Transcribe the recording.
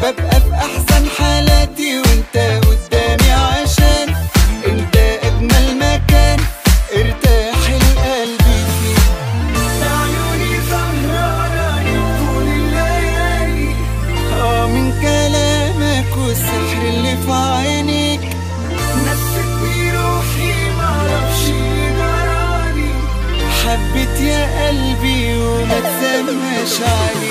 ببقى في احسن حالاتي وانت قدامي عشان انت اجمل مكان ارتاح القلب فيه عيوني سهرانة طول الليالي اه من كلامك والسحر اللي في عينيك نسيتني روحي معرفش جرالي حبيت يا قلبي وما تسماش عليك